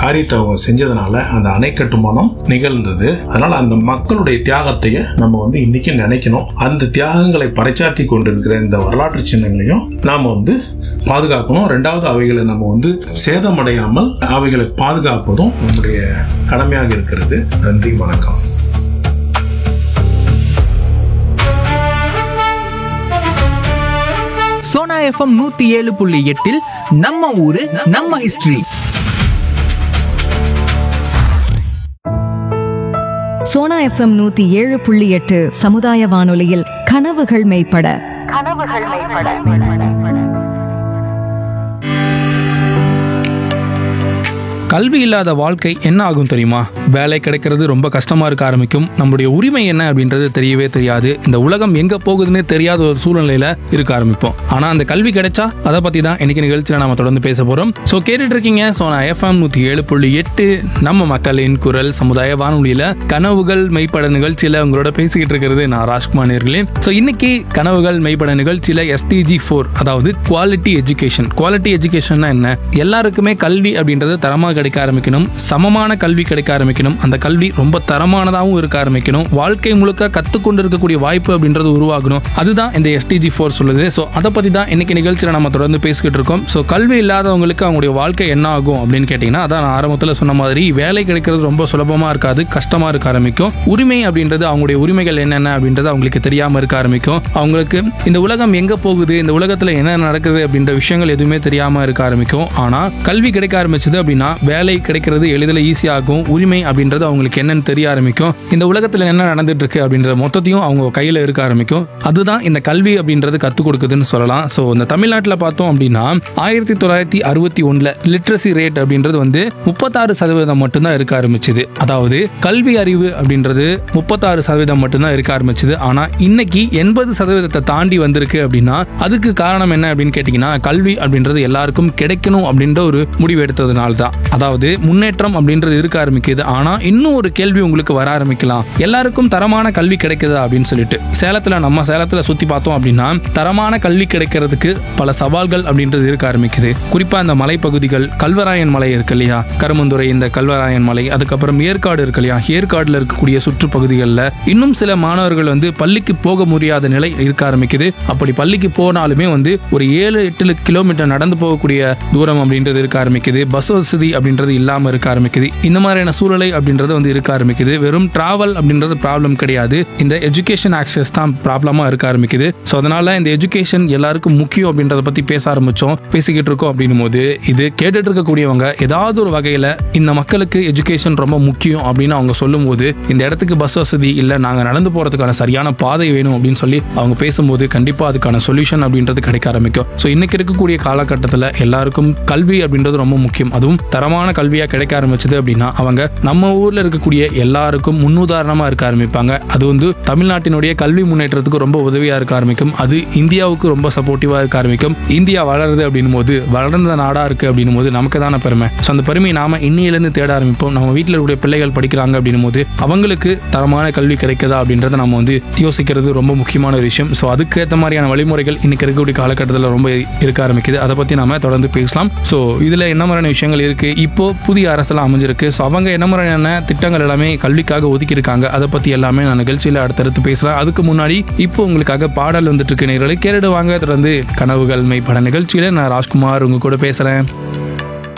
காரியத்தை அவங்க செஞ்சதுனால அந்த அணை கட்டுமானம் நிகழ்ந்தது அதனால அந்த மக்களுடைய தியாகத்தையே நம்ம வந்து இன்னைக்கு நினைக்கணும் அந்த தியாகங்களை பறைச்சாற்றி கொண்டிருக்கிற இந்த வரலாற்று சின்னங்களையும் நாம வந்து பாதுகாக்கணும் ரெண்டாவது அவைகளை நம்ம வந்து சேதமடையாமல் அவைகளை பாதுகாப்பதும் நம்முடைய கடமையாக இருக்கிறது நன்றி வணக்கம் சோனா எஃப்எம் நூத்தி ஏழு புள்ளி எட்டில் நம்ம ஊரு நம்ம ஹிஸ்டரி சோனா எஃப்எம் நூத்தி ஏழு புள்ளி எட்டு சமுதாய வானொலியில் கனவுகள் மெய்ப்பட கல்வி இல்லாத வாழ்க்கை என்ன ஆகும் தெரியுமா வேலை கிடைக்கிறது ரொம்ப கஷ்டமா இருக்க ஆரம்பிக்கும் நம்மளுடைய உரிமை என்ன அப்படின்றது தெரியவே தெரியாது இந்த உலகம் எங்க போகுதுன்னே தெரியாத ஒரு சூழ்நிலையில இருக்க ஆரம்பிப்போம் ஆனா அந்த கல்வி கிடைச்சா அதை பத்தி தான் இன்னைக்கு நிகழ்ச்சியில நாம தொடர்ந்து பேச போறோம் சோ கேட்டுட்டு இருக்கீங்க சோ நான் எஃப்எம் நூத்தி ஏழு புள்ளி எட்டு நம்ம மக்களின் குரல் சமுதாய வானொலியில கனவுகள் மெய்ப்பட நிகழ்ச்சியில உங்களோட பேசிக்கிட்டு இருக்கிறது நான் ராஜ்குமார் நேர்களே சோ இன்னைக்கு கனவுகள் மெய்ப்பட நிகழ்ச்சியில எஸ்டிஜி ஃபோர் அதாவது குவாலிட்டி எஜுகேஷன் குவாலிட்டி எஜுகேஷன்னா என்ன எல்லாருக்குமே கல்வி அப்படின்றது தரமா கிடைக்க ஆரம்பிக்கணும் சமமான கல்வி கிடைக்க ஆரம்பிக்கணும் அந்த கல்வி ரொம்ப தரமானதாகவும் இருக்க ஆரம்பிக்கணும் வாழ்க்கை முழுக்க கத்துக்கொண்டு இருக்கக்கூடிய வாய்ப்பு அப்படின்றது உருவாகணும் அதுதான் இந்த எஸ்டிஜி ஃபோர் சொல்லுது ஸோ அதை பத்தி தான் இன்னைக்கு நிகழ்ச்சியில் நம்ம தொடர்ந்து பேசிக்கிட்டு இருக்கோம் ஸோ கல்வி இல்லாதவங்களுக்கு அவங்களுடைய வாழ்க்கை என்ன ஆகும் அப்படின்னு கேட்டிங்கன்னா அதான் நான் ஆரம்பத்தில் சொன்ன மாதிரி வேலை கிடைக்கிறது ரொம்ப சுலபமா இருக்காது கஷ்டமா இருக்க ஆரம்பிக்கும் உரிமை அப்படின்றது அவங்களுடைய உரிமைகள் என்னென்ன அப்படின்றது அவங்களுக்கு தெரியாம இருக்க ஆரம்பிக்கும் அவங்களுக்கு இந்த உலகம் எங்க போகுது இந்த உலகத்துல என்ன நடக்குது அப்படின்ற விஷயங்கள் எதுவுமே தெரியாம இருக்க ஆரம்பிக்கும் ஆனா கல்வி கிடைக்க ஆரம்பிச்சது அப்படின்னா வேலை கிடைக்கிறது எளிதில் ஈஸியாகும் உரிமை அப்படின்றது அவங்களுக்கு என்னன்னு தெரிய ஆரம்பிக்கும் இந்த உலகத்துல என்ன நடந்துட்டு இருக்கு அப்படின்ற மொத்தத்தையும் அவங்க கையில இருக்க ஆரம்பிக்கும் அதுதான் இந்த கல்வி அப்படின்றது கத்துக் கொடுக்குதுன்னு சொல்லலாம் ஸோ இந்த தமிழ்நாட்டில் பார்த்தோம் அப்படின்னா ஆயிரத்தி தொள்ளாயிரத்தி அறுபத்தி ஒண்ணுல லிட்ரஸி ரேட் அப்படின்றது வந்து முப்பத்தாறு சதவீதம் மட்டும்தான் இருக்க ஆரம்பிச்சது அதாவது கல்வி அறிவு அப்படின்றது முப்பத்தாறு சதவீதம் மட்டும்தான் இருக்க ஆரம்பிச்சது ஆனா இன்னைக்கு எண்பது சதவீதத்தை தாண்டி வந்திருக்கு அப்படின்னா அதுக்கு காரணம் என்ன அப்படின்னு கேட்டீங்கன்னா கல்வி அப்படின்றது எல்லாருக்கும் கிடைக்கணும் அப்படின்ற ஒரு முடிவு எடுத்ததுனால தான் அதாவது முன்னேற்றம் அப்படின்றது இருக்க ஆரம்பிக்குது ஆனா இன்னும் ஒரு கேள்வி உங்களுக்கு வர ஆரம்பிக்கலாம் எல்லாருக்கும் தரமான கல்வி கிடைக்குதா அப்படின்னு சொல்லிட்டு சேலத்துல நம்ம சேலத்துல சுத்தி பார்த்தோம் அப்படின்னா தரமான கல்வி கிடைக்கிறதுக்கு பல சவால்கள் அப்படின்றது இருக்க ஆரம்பிக்குது குறிப்பா இந்த மலைப்பகுதிகள் கல்வராயன் மலை இருக்கு இல்லையா கருமந்துறை இந்த கல்வராயன் மலை அதுக்கப்புறம் ஏற்காடு இருக்கு இல்லையா ஏற்காடுல இருக்கக்கூடிய சுற்றுப்பகுதிகளில் இன்னும் சில மாணவர்கள் வந்து பள்ளிக்கு போக முடியாத நிலை இருக்க ஆரம்பிக்குது அப்படி பள்ளிக்கு போனாலுமே வந்து ஒரு ஏழு எட்டு கிலோமீட்டர் நடந்து போகக்கூடிய தூரம் அப்படின்றது இருக்க ஆரம்பிக்குது பஸ் வசதி அப்படின்றது இல்லாம இருக்க ஆரம்பிக்குது இந்த மாதிரியான சூழ்நிலை அப்படின்றது வந்து இருக்க ஆரம்பிக்குது வெறும் டிராவல் அப்படின்றது ப்ராப்ளம் கிடையாது இந்த எஜுகேஷன் ஆக்சஸ் தான் ப்ராப்ளமா இருக்க ஆரம்பிக்குது ஸோ அதனால இந்த எஜுகேஷன் எல்லாருக்கும் முக்கியம் அப்படின்றத பத்தி பேச ஆரம்பிச்சோம் பேசிக்கிட்டு இருக்கோம் அப்படின்னும் போது இது கேட்டுட்டு இருக்கக்கூடியவங்க ஏதாவது ஒரு வகையில இந்த மக்களுக்கு எஜுகேஷன் ரொம்ப முக்கியம் அப்படின்னு அவங்க சொல்லும்போது இந்த இடத்துக்கு பஸ் வசதி இல்ல நாங்க நடந்து போறதுக்கான சரியான பாதை வேணும் அப்படின்னு சொல்லி அவங்க பேசும்போது கண்டிப்பா அதுக்கான சொல்யூஷன் அப்படின்றது கிடைக்க ஆரம்பிக்கும் ஸோ இன்னைக்கு இருக்கக்கூடிய காலகட்டத்தில் எல்லாருக்கும் கல்வி அப்படின்றது ரொம்ப முக்கியம் அதுவும் தரமான கல்வியா கிடைக்க ஆரம்பிச்சது அப்படின்னா அவங்க நம்ம ஊர்ல இருக்கக்கூடிய எல்லாருக்கும் முன்னுதாரணமா இருக்க ஆரம்பிப்பாங்க அது வந்து தமிழ்நாட்டினுடைய கல்வி முன்னேற்றத்துக்கு ரொம்ப உதவியா இருக்க ஆரம்பிக்கும் அது இந்தியாவுக்கு ரொம்ப சப்போர்ட்டிவா இருக்க ஆரம்பிக்கும் இந்தியா வளருது அப்படின்னும் போது வளர்ந்த நாடா இருக்கு அப்படின்னும் போது நமக்கு தானே பெருமை ஸோ அந்த பெருமையை நாம இன்னையிலேருந்து தேட ஆரம்பிப்போம் நம்ம வீட்டில் இருக்கக்கூடிய பிள்ளைகள் படிக்கிறாங்க அப்படின்னும் போது அவங்களுக்கு தரமான கல்வி கிடைக்குதா அப்படின்றத நம்ம வந்து யோசிக்கிறது ரொம்ப முக்கியமான ஒரு விஷயம் ஸோ அதுக்கு ஏற்ற மாதிரியான வழிமுறைகள் இன்னைக்கு இருக்கக்கூடிய காலகட்டத்தில் ரொம்ப இருக்க ஆரம்பிக்குது அதை பத்தி நாம தொடர்ந்து பேசலாம் ஸோ இதுல என்ன மாதிரியான விஷயங்கள் இருக்கு இப்போ புதிய அரசெல்லாம் அமைஞ்சிருக்கு ஸோ அவங்க என்ன மாதிரியான திட்டங்கள் எல்லாமே கல்விக்காக ஒதுக்கி இருக்காங்க அதை பத்தி எல்லாமே நான் நிகழ்ச்சியில் அடுத்தடுத்து பேசலாம் அதுக்கு முன்னாடி இப்போ உங்களுக்காக பாடல் வந்துட்டு இருக்கு நேர்களை கேட்டுடுவாங்க தொடர்ந்து கனவுகள் மெய்ப்பட நிகழ்ச்சியில நான் ராஜ்குமார் உங்க கூட பேசுறேன்